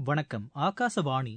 வணக்கம் ஆகாசவாணி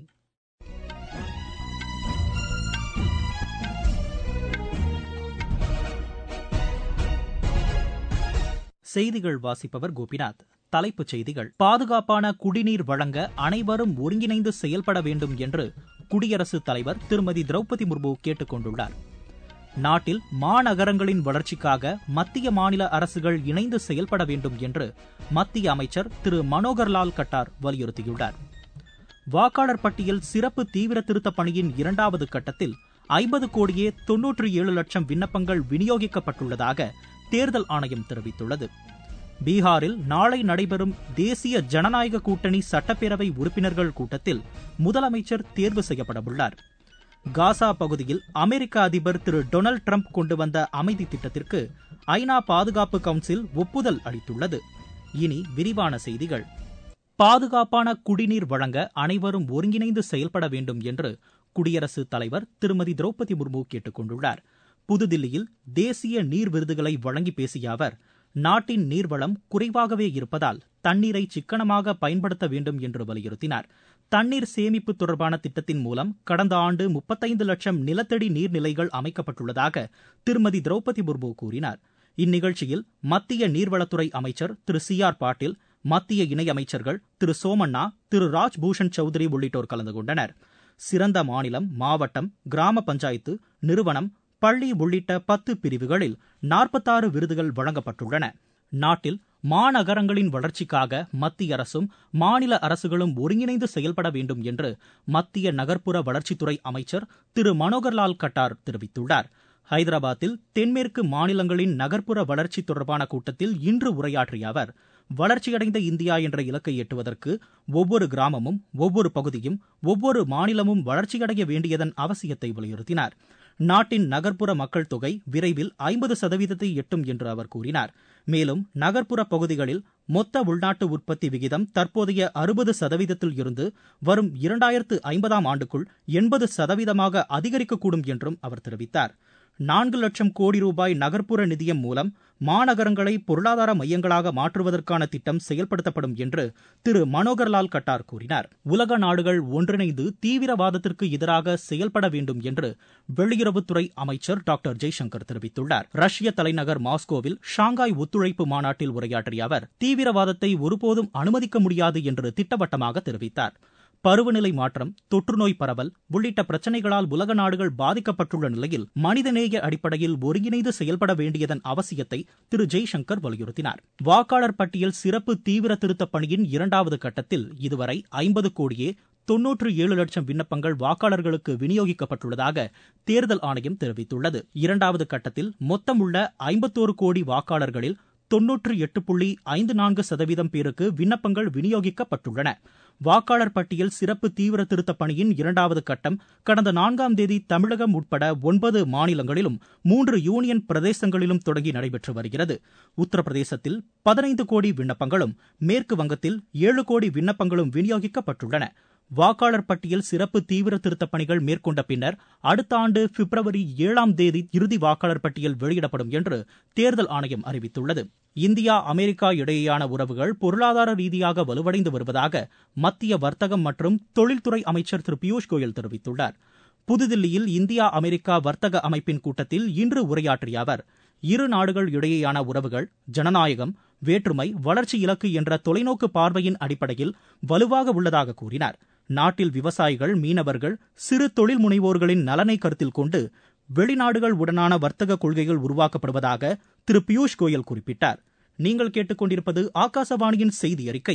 செய்திகள் வாசிப்பவர் கோபிநாத் தலைப்புச் செய்திகள் பாதுகாப்பான குடிநீர் வழங்க அனைவரும் ஒருங்கிணைந்து செயல்பட வேண்டும் என்று குடியரசுத் தலைவர் திருமதி திரௌபதி முர்மு கேட்டுக் கொண்டுள்ளார் நாட்டில் மாநகரங்களின் வளர்ச்சிக்காக மத்திய மாநில அரசுகள் இணைந்து செயல்பட வேண்டும் என்று மத்திய அமைச்சர் திரு மனோகர்லால் கட்டார் வலியுறுத்தியுள்ளார் வாக்காளர் பட்டியல் சிறப்பு தீவிர திருத்தப் பணியின் இரண்டாவது கட்டத்தில் ஐம்பது கோடியே தொன்னூற்றி ஏழு லட்சம் விண்ணப்பங்கள் விநியோகிக்கப்பட்டுள்ளதாக தேர்தல் ஆணையம் தெரிவித்துள்ளது பீகாரில் நாளை நடைபெறும் தேசிய ஜனநாயக கூட்டணி சட்டப்பேரவை உறுப்பினர்கள் கூட்டத்தில் முதலமைச்சர் தேர்வு செய்யப்படவுள்ளார் காசா பகுதியில் அமெரிக்க அதிபர் திரு டொனால்டு டிரம்ப் கொண்டு வந்த அமைதி திட்டத்திற்கு ஐநா பாதுகாப்பு கவுன்சில் ஒப்புதல் அளித்துள்ளது இனி விரிவான செய்திகள் பாதுகாப்பான குடிநீர் வழங்க அனைவரும் ஒருங்கிணைந்து செயல்பட வேண்டும் என்று குடியரசுத் தலைவர் திருமதி திரௌபதி முர்மு கேட்டுக் கொண்டுள்ளார் புதுதில்லியில் தேசிய நீர் விருதுகளை வழங்கி பேசிய அவர் நாட்டின் நீர்வளம் குறைவாகவே இருப்பதால் தண்ணீரை சிக்கனமாக பயன்படுத்த வேண்டும் என்று வலியுறுத்தினார் தண்ணீர் சேமிப்பு தொடர்பான திட்டத்தின் மூலம் கடந்த ஆண்டு முப்பத்தைந்து லட்சம் நிலத்தடி நீர்நிலைகள் அமைக்கப்பட்டுள்ளதாக திருமதி திரௌபதி முர்மு கூறினார் இந்நிகழ்ச்சியில் மத்திய நீர்வளத்துறை அமைச்சர் திரு சி ஆர் பாட்டீல் மத்திய இணையமைச்சர்கள் திரு சோமண்ணா திரு ராஜ்பூஷன் சௌத்ரி உள்ளிட்டோர் கலந்து கொண்டனர் சிறந்த மாநிலம் மாவட்டம் கிராம பஞ்சாயத்து நிறுவனம் பள்ளி உள்ளிட்ட பத்து பிரிவுகளில் நாற்பத்தாறு விருதுகள் வழங்கப்பட்டுள்ளன நாட்டில் மாநகரங்களின் வளர்ச்சிக்காக மத்திய அரசும் மாநில அரசுகளும் ஒருங்கிணைந்து செயல்பட வேண்டும் என்று மத்திய நகர்ப்புற வளர்ச்சித்துறை அமைச்சர் திரு மனோகர்லால் கட்டார் தெரிவித்துள்ளார் ஹைதராபாத்தில் தென்மேற்கு மாநிலங்களின் நகர்ப்புற வளர்ச்சி தொடர்பான கூட்டத்தில் இன்று உரையாற்றிய அவர் வளர்ச்சியடைந்த இந்தியா என்ற இலக்கை எட்டுவதற்கு ஒவ்வொரு கிராமமும் ஒவ்வொரு பகுதியும் ஒவ்வொரு மாநிலமும் வளர்ச்சியடைய வேண்டியதன் அவசியத்தை வலியுறுத்தினார் நாட்டின் நகர்ப்புற மக்கள் தொகை விரைவில் ஐம்பது சதவீதத்தை எட்டும் என்று அவர் கூறினார் மேலும் நகர்ப்புற பகுதிகளில் மொத்த உள்நாட்டு உற்பத்தி விகிதம் தற்போதைய அறுபது சதவீதத்தில் இருந்து வரும் இரண்டாயிரத்து ஐம்பதாம் ஆண்டுக்குள் எண்பது சதவீதமாக அதிகரிக்கக்கூடும் என்றும் அவர் தெரிவித்தார் நான்கு லட்சம் கோடி ரூபாய் நகர்ப்புற நிதியம் மூலம் மாநகரங்களை பொருளாதார மையங்களாக மாற்றுவதற்கான திட்டம் செயல்படுத்தப்படும் என்று திரு மனோகர்லால் கட்டார் கூறினார் உலக நாடுகள் ஒன்றிணைந்து தீவிரவாதத்திற்கு எதிராக செயல்பட வேண்டும் என்று வெளியுறவுத்துறை அமைச்சர் டாக்டர் ஜெய்சங்கர் தெரிவித்துள்ளார் ரஷ்ய தலைநகர் மாஸ்கோவில் ஷாங்காய் ஒத்துழைப்பு மாநாட்டில் உரையாற்றிய அவர் தீவிரவாதத்தை ஒருபோதும் அனுமதிக்க முடியாது என்று திட்டவட்டமாக தெரிவித்தார் பருவநிலை மாற்றம் தொற்றுநோய் பரவல் உள்ளிட்ட பிரச்சினைகளால் உலக நாடுகள் பாதிக்கப்பட்டுள்ள நிலையில் மனிதநேய அடிப்படையில் ஒருங்கிணைந்து செயல்பட வேண்டியதன் அவசியத்தை திரு ஜெய்சங்கர் வலியுறுத்தினார் வாக்காளர் பட்டியல் சிறப்பு தீவிர திருத்தப் பணியின் இரண்டாவது கட்டத்தில் இதுவரை ஐம்பது கோடியே தொன்னூற்று ஏழு லட்சம் விண்ணப்பங்கள் வாக்காளர்களுக்கு விநியோகிக்கப்பட்டுள்ளதாக தேர்தல் ஆணையம் தெரிவித்துள்ளது இரண்டாவது கட்டத்தில் மொத்தம் உள்ள ஐம்பத்தோரு கோடி வாக்காளர்களில் தொன்னூற்று எட்டு புள்ளி ஐந்து நான்கு சதவீதம் பேருக்கு விண்ணப்பங்கள் விநியோகிக்கப்பட்டுள்ளன வாக்காளர் பட்டியல் சிறப்பு தீவிர திருத்தப் பணியின் இரண்டாவது கட்டம் கடந்த நான்காம் தேதி தமிழகம் உட்பட ஒன்பது மாநிலங்களிலும் மூன்று யூனியன் பிரதேசங்களிலும் தொடங்கி நடைபெற்று வருகிறது உத்தரப்பிரதேசத்தில் பதினைந்து கோடி விண்ணப்பங்களும் மேற்கு வங்கத்தில் ஏழு கோடி விண்ணப்பங்களும் விநியோகிக்கப்பட்டுள்ளன வாக்காளர் பட்டியல் சிறப்பு தீவிர திருத்தப் பணிகள் மேற்கொண்ட பின்னர் அடுத்த ஆண்டு பிப்ரவரி ஏழாம் தேதி இறுதி வாக்காளர் பட்டியல் வெளியிடப்படும் என்று தேர்தல் ஆணையம் அறிவித்துள்ளது இந்தியா அமெரிக்கா இடையேயான உறவுகள் பொருளாதார ரீதியாக வலுவடைந்து வருவதாக மத்திய வர்த்தகம் மற்றும் தொழில்துறை அமைச்சர் திரு பியூஷ் கோயல் தெரிவித்துள்ளார் புதுதில்லியில் இந்தியா அமெரிக்கா வர்த்தக அமைப்பின் கூட்டத்தில் இன்று உரையாற்றிய அவர் இரு நாடுகள் இடையேயான உறவுகள் ஜனநாயகம் வேற்றுமை வளர்ச்சி இலக்கு என்ற தொலைநோக்கு பார்வையின் அடிப்படையில் வலுவாக உள்ளதாக கூறினார் நாட்டில் விவசாயிகள் மீனவர்கள் சிறு தொழில் முனைவோர்களின் நலனை கருத்தில் கொண்டு வெளிநாடுகள் உடனான வர்த்தக கொள்கைகள் உருவாக்கப்படுவதாக திரு பியூஷ் கோயல் குறிப்பிட்டார் நீங்கள் கேட்டுக்கொண்டிருப்பது ஆகாசவாணியின் செய்தி அறிக்கை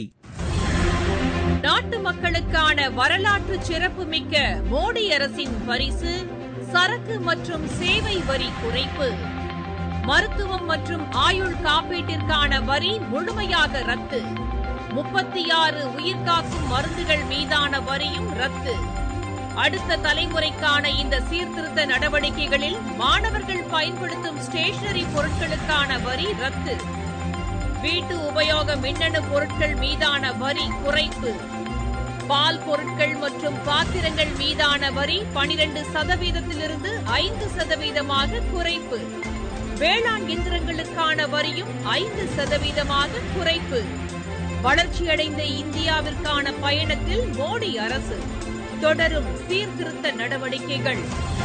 நாட்டு மக்களுக்கான வரலாற்று சிறப்புமிக்க மோடி அரசின் பரிசு சரக்கு மற்றும் சேவை வரி குறைப்பு மருத்துவம் மற்றும் ஆயுள் காப்பீட்டிற்கான வரி முழுமையாக ரத்து முப்பத்தி ஆறு உயிர்காக்கும் மருந்துகள் மீதான வரியும் ரத்து அடுத்த தலைமுறைக்கான இந்த சீர்திருத்த நடவடிக்கைகளில் மாணவர்கள் பயன்படுத்தும் ஸ்டேஷனரி பொருட்களுக்கான வரி ரத்து வீட்டு உபயோக மின்னணு பொருட்கள் மீதான வரி குறைப்பு பால் பொருட்கள் மற்றும் பாத்திரங்கள் மீதான வரி பனிரெண்டு சதவீதத்திலிருந்து ஐந்து சதவீதமாக குறைப்பு வேளாண் இயந்திரங்களுக்கான வரியும் ஐந்து சதவீதமாக குறைப்பு வளர்ச்சியடைந்த இந்தியாவிற்கான பயணத்தில் மோடி அரசு தொடரும் சீர்திருத்த நடவடிக்கைகள்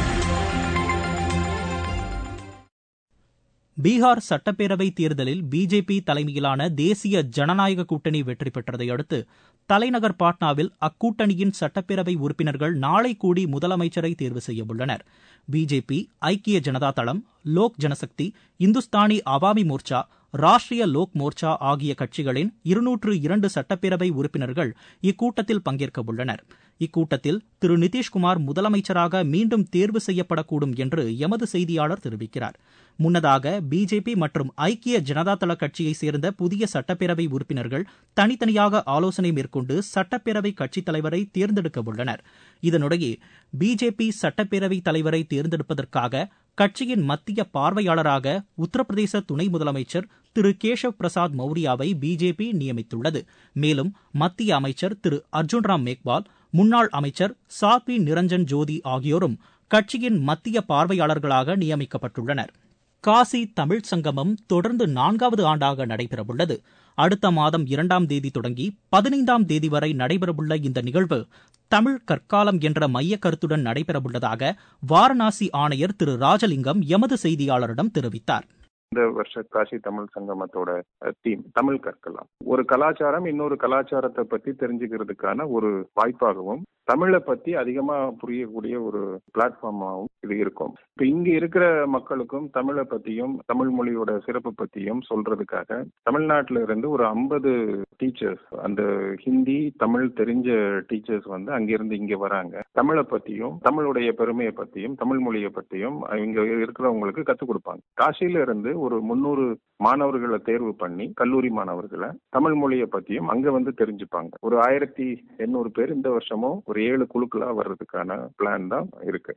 பீகார் சட்டப்பேரவை தேர்தலில் பிஜேபி தலைமையிலான தேசிய ஜனநாயக கூட்டணி வெற்றி பெற்றதை அடுத்து தலைநகர் பாட்னாவில் அக்கூட்டணியின் சட்டப்பேரவை உறுப்பினர்கள் நாளை கூடி முதலமைச்சரை தேர்வு செய்யவுள்ளனர் பிஜேபி ஐக்கிய ஜனதா தளம் லோக் ஜனசக்தி இந்துஸ்தானி அவாமி மோர்ச்சா ராஷ்டிரிய லோக் மோர்ச்சா ஆகிய கட்சிகளின் இருநூற்று இரண்டு சட்டப்பேரவை உறுப்பினர்கள் இக்கூட்டத்தில் பங்கேற்க உள்ளனர் இக்கூட்டத்தில் திரு நிதிஷ்குமார் முதலமைச்சராக மீண்டும் தேர்வு செய்யப்படக்கூடும் என்று எமது செய்தியாளர் தெரிவிக்கிறார் முன்னதாக பிஜேபி மற்றும் ஐக்கிய ஜனதாதள கட்சியைச் சேர்ந்த புதிய சட்டப்பேரவை உறுப்பினர்கள் தனித்தனியாக ஆலோசனை மேற்கொண்டு சட்டப்பேரவை கட்சித் தலைவரை தேர்ந்தெடுக்க உள்ளனர் இதனிடையே பிஜேபி சட்டப்பேரவை தலைவரை தேர்ந்தெடுப்பதற்காக கட்சியின் மத்திய பார்வையாளராக உத்தரப்பிரதேச துணை முதலமைச்சர் திரு கேஷவ் பிரசாத் மௌரியாவை பிஜேபி நியமித்துள்ளது மேலும் மத்திய அமைச்சர் திரு அர்ஜுன் ராம் மேக்வால் முன்னாள் அமைச்சர் சாத்வி நிரஞ்சன் ஜோதி ஆகியோரும் கட்சியின் மத்திய பார்வையாளர்களாக நியமிக்கப்பட்டுள்ளனர் காசி தமிழ் சங்கமம் தொடர்ந்து நான்காவது ஆண்டாக நடைபெறவுள்ளது அடுத்த மாதம் இரண்டாம் தேதி தொடங்கி பதினைந்தாம் தேதி வரை நடைபெறவுள்ள இந்த நிகழ்வு தமிழ் கற்காலம் என்ற மைய கருத்துடன் நடைபெறவுள்ளதாக வாரணாசி ஆணையர் திரு ராஜலிங்கம் எமது செய்தியாளரிடம் தெரிவித்தார் இந்த வருஷ காசி தமிழ் சங்கமத்தோட தீம் தமிழ் கற்கலாம் ஒரு கலாச்சாரம் இன்னொரு கலாச்சாரத்தை பத்தி தெரிஞ்சுக்கிறதுக்கான ஒரு வாய்ப்பாகவும் தமிழை பத்தி அதிகமா புரியக்கூடிய ஒரு பிளாட்ஃபார்மாகவும் இது இருக்கும் இப்ப இங்க இருக்கிற மக்களுக்கும் தமிழை பத்தியும் தமிழ் மொழியோட சிறப்பு பத்தியும் சொல்றதுக்காக தமிழ்நாட்டில இருந்து ஒரு ஐம்பது டீச்சர்ஸ் அந்த ஹிந்தி தமிழ் தெரிஞ்ச டீச்சர்ஸ் வந்து அங்கிருந்து இங்க வராங்க தமிழை பத்தியும் தமிழுடைய பெருமையை பத்தியும் தமிழ் மொழியை பத்தியும் இங்க இருக்கிறவங்களுக்கு கத்துக் கொடுப்பாங்க காசியில இருந்து ஒரு முன்னூறு மாணவர்களை தேர்வு பண்ணி கல்லூரி மாணவர்களை தமிழ் மொழியை பத்தியும் அங்க வந்து தெரிஞ்சுப்பாங்க ஒரு ஆயிரத்தி எண்ணூறு பேர் இந்த வருஷமும் ஒரு ஏழு குழுக்களா வர்றதுக்கான பிளான் தான் இருக்கு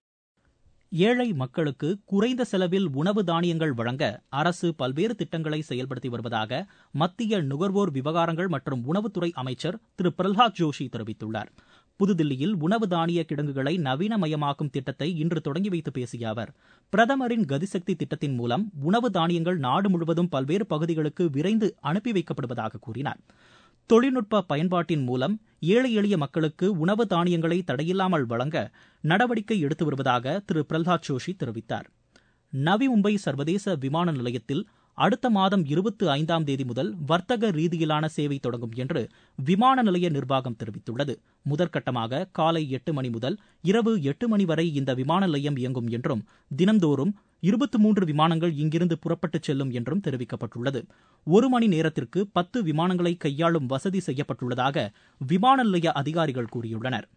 ஏழை மக்களுக்கு குறைந்த செலவில் உணவு தானியங்கள் வழங்க அரசு பல்வேறு திட்டங்களை செயல்படுத்தி வருவதாக மத்திய நுகர்வோர் விவகாரங்கள் மற்றும் உணவுத்துறை அமைச்சர் திரு பிரல்ஹாத் ஜோஷி தெரிவித்துள்ளார் புதுதில்லியில் உணவு தானிய கிடங்குகளை நவீனமயமாக்கும் திட்டத்தை இன்று தொடங்கி வைத்து பேசிய அவர் பிரதமரின் கதிசக்தி திட்டத்தின் மூலம் உணவு தானியங்கள் நாடு முழுவதும் பல்வேறு பகுதிகளுக்கு விரைந்து அனுப்பி வைக்கப்படுவதாக கூறினார் தொழில்நுட்ப பயன்பாட்டின் மூலம் ஏழை எளிய மக்களுக்கு உணவு தானியங்களை தடையில்லாமல் வழங்க நடவடிக்கை எடுத்து வருவதாக திரு பிரல்ஹாத் ஜோஷி தெரிவித்தார் நவி மும்பை சர்வதேச விமான நிலையத்தில் அடுத்த மாதம் இருபத்தி ஐந்தாம் தேதி முதல் வர்த்தக ரீதியிலான சேவை தொடங்கும் என்று விமான நிலைய நிர்வாகம் தெரிவித்துள்ளது முதற்கட்டமாக காலை எட்டு மணி முதல் இரவு எட்டு மணி வரை இந்த விமான நிலையம் இயங்கும் என்றும் தினந்தோறும் இருபத்தி மூன்று விமானங்கள் இங்கிருந்து புறப்பட்டுச் செல்லும் என்றும் தெரிவிக்கப்பட்டுள்ளது ஒரு மணி நேரத்திற்கு பத்து விமானங்களை கையாளும் வசதி செய்யப்பட்டுள்ளதாக விமான நிலைய அதிகாரிகள் கூறியுள்ளனர்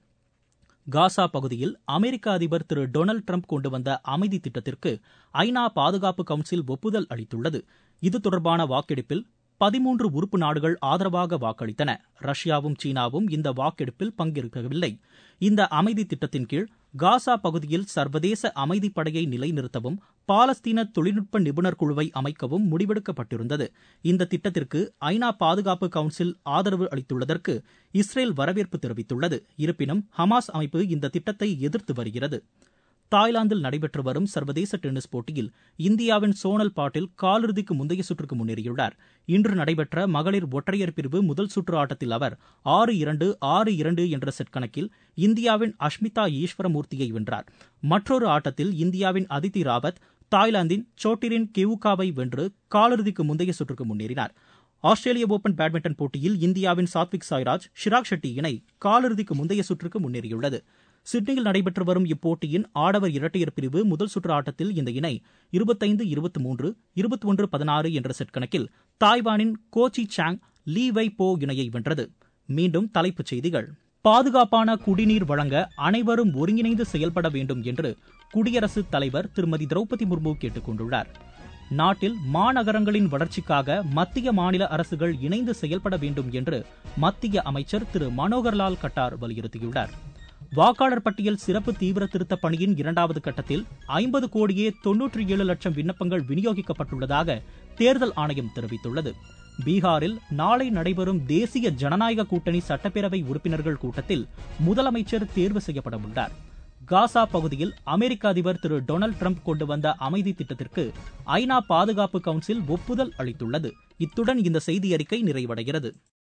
காசா பகுதியில் அமெரிக்க அதிபர் திரு டொனால்டு டிரம்ப் கொண்டு வந்த அமைதி திட்டத்திற்கு ஐநா பாதுகாப்பு கவுன்சில் ஒப்புதல் அளித்துள்ளது இது தொடர்பான வாக்கெடுப்பில் பதிமூன்று உறுப்பு நாடுகள் ஆதரவாக வாக்களித்தன ரஷ்யாவும் சீனாவும் இந்த வாக்கெடுப்பில் பங்கேற்கவில்லை இந்த அமைதி திட்டத்தின் கீழ் காசா பகுதியில் சர்வதேச அமைதி படையை நிலைநிறுத்தவும் பாலஸ்தீன தொழில்நுட்ப நிபுணர் குழுவை அமைக்கவும் முடிவெடுக்கப்பட்டிருந்தது இந்த திட்டத்திற்கு ஐநா பாதுகாப்பு கவுன்சில் ஆதரவு அளித்துள்ளதற்கு இஸ்ரேல் வரவேற்பு தெரிவித்துள்ளது இருப்பினும் ஹமாஸ் அமைப்பு இந்த திட்டத்தை எதிர்த்து வருகிறது தாய்லாந்தில் நடைபெற்று வரும் சர்வதேச டென்னிஸ் போட்டியில் இந்தியாவின் சோனல் பாட்டில் காலிறுதிக்கு முந்தைய சுற்றுக்கு முன்னேறியுள்ளார் இன்று நடைபெற்ற மகளிர் ஒற்றையர் பிரிவு முதல் சுற்று ஆட்டத்தில் அவர் ஆறு இரண்டு ஆறு இரண்டு என்ற செட் கணக்கில் இந்தியாவின் அஷ்மிதா ஈஸ்வரமூர்த்தியை வென்றார் மற்றொரு ஆட்டத்தில் இந்தியாவின் அதிதி ராவத் தாய்லாந்தின் சோட்டிரின் கெவுகாவை வென்று காலிறுதிக்கு முந்தைய சுற்றுக்கு முன்னேறினார் ஆஸ்திரேலிய ஓபன் பேட்மிண்டன் போட்டியில் இந்தியாவின் சாத்விக் சாய்ராஜ் ஷிராக் ஷெட்டி இணை காலிறுதிக்கு முந்தைய சுற்றுக்கு முன்னேறியுள்ளது சிட்னியில் நடைபெற்று வரும் இப்போட்டியின் ஆடவர் இரட்டையர் பிரிவு முதல் சுற்று ஆட்டத்தில் இந்த இணை இருபத்தைந்து இருபத்தி மூன்று இருபத்தி ஒன்று பதினாறு என்ற செட் கணக்கில் தாய்வானின் கோச்சி சாங் லீ வை போ இணையை வென்றது மீண்டும் தலைப்புச் செய்திகள் பாதுகாப்பான குடிநீர் வழங்க அனைவரும் ஒருங்கிணைந்து செயல்பட வேண்டும் என்று குடியரசுத் தலைவர் திருமதி திரௌபதி முர்மு கேட்டுக் கொண்டுள்ளார் நாட்டில் மாநகரங்களின் வளர்ச்சிக்காக மத்திய மாநில அரசுகள் இணைந்து செயல்பட வேண்டும் என்று மத்திய அமைச்சர் திரு மனோகர்லால் கட்டார் வலியுறுத்தியுள்ளார் வாக்காளர் பட்டியல் சிறப்பு தீவிர திருத்தப் பணியின் இரண்டாவது கட்டத்தில் ஐம்பது கோடியே தொன்னூற்றி ஏழு லட்சம் விண்ணப்பங்கள் விநியோகிக்கப்பட்டுள்ளதாக தேர்தல் ஆணையம் தெரிவித்துள்ளது பீகாரில் நாளை நடைபெறும் தேசிய ஜனநாயக கூட்டணி சட்டப்பேரவை உறுப்பினர்கள் கூட்டத்தில் முதலமைச்சர் தேர்வு செய்யப்பட உள்ளார் காசா பகுதியில் அமெரிக்க அதிபர் திரு டொனால்டு டிரம்ப் கொண்டு வந்த அமைதி திட்டத்திற்கு ஐநா பாதுகாப்பு கவுன்சில் ஒப்புதல் அளித்துள்ளது இத்துடன் இந்த செய்தி அறிக்கை நிறைவடைகிறது